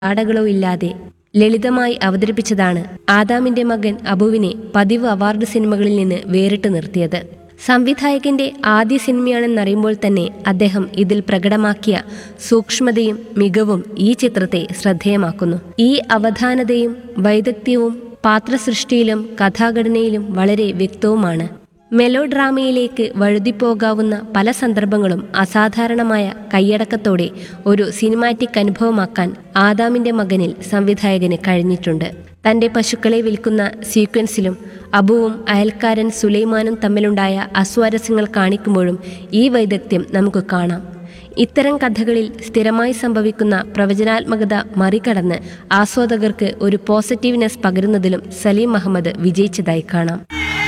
ആടകളോ ഇല്ലാതെ ലളിതമായി അവതരിപ്പിച്ചതാണ് ആദാമിന്റെ മകൻ അബുവിനെ പതിവ് അവാർഡ് സിനിമകളിൽ നിന്ന് വേറിട്ട് നിർത്തിയത് സംവിധായകന്റെ ആദ്യ സിനിമയാണെന്നറിയുമ്പോൾ തന്നെ അദ്ദേഹം ഇതിൽ പ്രകടമാക്കിയ സൂക്ഷ്മതയും മികവും ഈ ചിത്രത്തെ ശ്രദ്ധേയമാക്കുന്നു ഈ അവധാനതയും വൈദഗ്ധ്യവും പാത്രസൃഷ്ടിയിലും കഥാഘടനയിലും വളരെ വ്യക്തവുമാണ് മെലോ ഡ്രാമയിലേക്ക് വഴുതിപ്പോകാവുന്ന പല സന്ദർഭങ്ങളും അസാധാരണമായ കൈയടക്കത്തോടെ ഒരു സിനിമാറ്റിക് അനുഭവമാക്കാൻ ആദാമിന്റെ മകനിൽ സംവിധായകന് കഴിഞ്ഞിട്ടുണ്ട് തന്റെ പശുക്കളെ വിൽക്കുന്ന സീക്വൻസിലും അബുവും അയൽക്കാരൻ സുലൈമാനും തമ്മിലുണ്ടായ അസ്വാരസ്യങ്ങൾ കാണിക്കുമ്പോഴും ഈ വൈദഗ്ധ്യം നമുക്ക് കാണാം ഇത്തരം കഥകളിൽ സ്ഥിരമായി സംഭവിക്കുന്ന പ്രവചനാത്മകത മറികടന്ന് ആസ്വാദകർക്ക് ഒരു പോസിറ്റീവ്നെസ് പകരുന്നതിലും സലീം അഹമ്മദ് വിജയിച്ചതായി കാണാം